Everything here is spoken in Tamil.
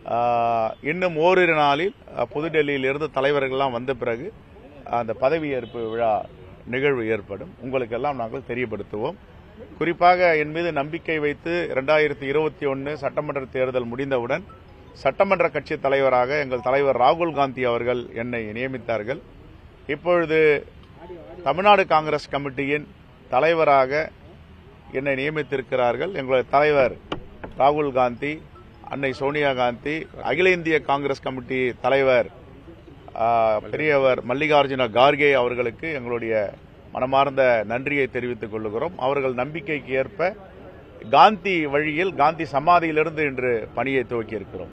ஆஹ், இன்னும் ஓரிரு நாளில் அஹ், புதுடெல்லியிலிருந்து தலைவர்கள்லாம் வந்த பிறகு அந்த பதவியேற்பு விழா நிகழ்வு ஏற்படும் உங்களுக்கெல்லாம் நாங்கள் தெரியப்படுத்துவோம் குறிப்பாக என் மீது நம்பிக்கை வைத்து இரண்டாயிரத்தி இருபத்தி ஒன்று சட்டமன்ற தேர்தல் முடிந்தவுடன் சட்டமன்ற கட்சி தலைவராக எங்கள் தலைவர் ராகுல் காந்தி அவர்கள் என்னை நியமித்தார்கள் இப்பொழுது தமிழ்நாடு காங்கிரஸ் கமிட்டியின் தலைவராக என்னை நியமித்திருக்கிறார்கள் எங்களுடைய தலைவர் ராகுல் காந்தி அன்னை சோனியா காந்தி அகில இந்திய காங்கிரஸ் கமிட்டி தலைவர் ஆ, பெரியவர் மல்லிகார்ஜுன கார்கே அவர்களுக்கு எங்களுடைய மனமார்ந்த நன்றியை தெரிவித்துக் கொள்கிறோம் அவர்கள் நம்பிக்கைக்கு ஏற்ப காந்தி வழியில் காந்தி சமாதியிலிருந்து இன்று பணியை துவக்கி இருக்கிறோம்